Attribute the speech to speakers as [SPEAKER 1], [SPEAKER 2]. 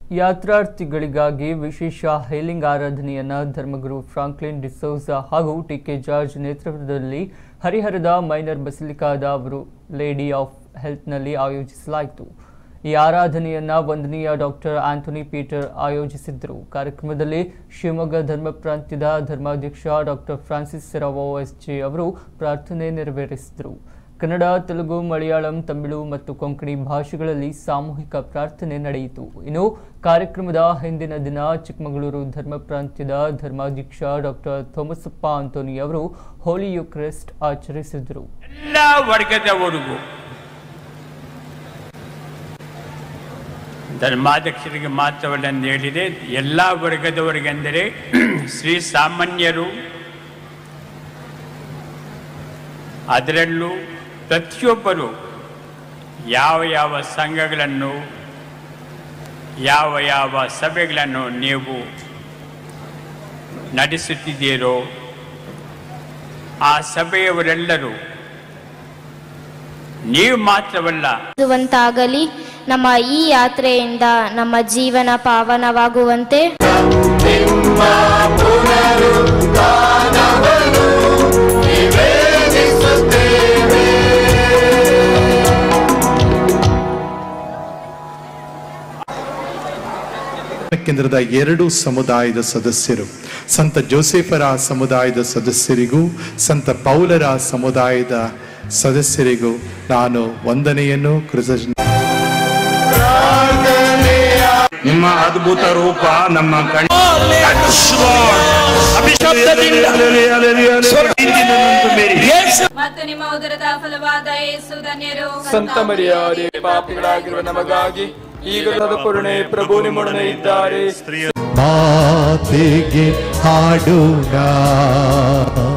[SPEAKER 1] ಯಾತ್ರಾರ್ಥಿಗಳಿಗಾಗಿ ವಿಶೇಷ ಹೈಲಿಂಗ್ ಆರಾಧನೆಯನ್ನ ಧರ್ಮಗುರು ಫ್ರಾಂಕ್ಲಿನ್ ಡಿಸೋಜ ಹಾಗೂ T K George ನೇತೃತ್ವದಲ್ಲಿ ಹರಿಹರದ ಮೈನರ್ ಬಸಿಲಿಕಾದ ಅವರು ಲೇಡಿ ಆಫ್ ಹೆಲ್ತ್ನಲ್ಲಿ ಆಯೋಜಿಸಲಾಯಿತು ಈ ಆರಾಧನೆಯನ್ನ ವಂದನೀಯ ಡಾಕ್ಟರ್ ಆಂಥೋನಿ ಪೀಟರ್ ಆಯೋಜಿಸಿದ್ದರು ಕಾರ್ಯಕ್ರಮದಲ್ಲಿ ಶಿವಮೊಗ್ಗ ಧರ್ಮ ಪ್ರಾಂತ್ಯದ ಧರ್ಮಾಧ್ಯಕ್ಷ doctor Francis Serrao S J ಅವರು ಪ್ರಾರ್ಥನೆ ನೆರವೇರಿಸಿದರು ಕನ್ನಡ ತೆಲುಗು ಮಲಯಾಳಂ ತಮಿಳು ಮತ್ತು ಕೊಂಕಣಿ ಭಾಷೆಗಳಲ್ಲಿ ಸಾಮೂಹಿಕ ಪ್ರಾರ್ಥನೆ ನಡೆಯಿತು ಇನ್ನು ಕಾರ್ಯಕ್ರಮದ ಹಿಂದಿನ ದಿನ ಚಿಕ್ಕಮಗಳೂರು ಧರ್ಮ ಪ್ರಾಂತ್ಯದ ಧರ್ಮಾಧ್ಯಕ್ಷ ಡಾಕ್ಟರ್ ಥೋಮಸಪ್ಪ ಆಂಟೋನಿ ಅವರು ಹೋಲಿ ಯುಕ್ರೆಸ್ಟ್ ಆಚರಿಸಿದರು
[SPEAKER 2] ಎಲ್ಲ ವರ್ಗದವರಿಗೂ ಧರ್ಮಾಧ್ಯಕ್ಷರಿಗೆ ಮಾತ್ರವಲ್ಲ ಎಂದು ಹೇಳಿದೆ ಎಲ್ಲ ವರ್ಗದವರಿಗೆಂದರೆ ಶ್ರೀ ಸಾಮಾನ್ಯರು ಅದರಲ್ಲೂ ಪ್ರತಿಯೊಬ್ಬರು ಯಾವ ಯಾವ ಸಂಘಗಳನ್ನು ಯಾವ ಯಾವ ಸಭೆಗಳನ್ನು ನೀವು ನಡೆಸುತ್ತಿದ್ದೀರೋ ಆ ಸಭೆಯವರೆಲ್ಲರೂ ನೀವು ಮಾತ್ರವಲ್ಲ
[SPEAKER 3] ವಂತಾಗಲಿ ನಮ್ಮ ಈ ಯಾತ್ರೆಯಿಂದ ನಮ್ಮ ಜೀವನ ಪಾವನವಾಗುವಂತೆ
[SPEAKER 4] ಕೇಂದ್ರದ ಎರಡು ಸಮುದಾಯದ ಸದಸ್ಯರು ಸಂತ ಜೋಸೆಫರ ಸಮುದಾಯದ ಸದಸ್ಯರಿಗೂ ಸಂತ ಪೌಲರ ಸಮುದಾಯದ ಸದಸ್ಯರಿಗೂ ನಾನು ವಂದನೆಯನ್ನು ಕೃತಜ್ಞ
[SPEAKER 5] ನಿಮ್ಮ ಅದ್ಭುತ ರೂಪ ನಮ್ಮ ಕಣ್ಣ
[SPEAKER 6] ಮತ್ತು ನಿಮ್ಮ ಉದರದ ಫಲವಾದ ಯೇಸು ಧನ್ಯರು
[SPEAKER 7] ಸಂತ ಮರಿಯಾದೆ ಪಾಪಿಗಳಾಗಿರುವ ನಮಗಾಗಿ ಈಗಲೂ ಕರುಣೆ ಪ್ರಭು ನಿಮ್ಮೊಡನೆ ಇದ್ದಾರೆ
[SPEAKER 4] ಮಾತೆಗೆ ಹಾಡೋಣ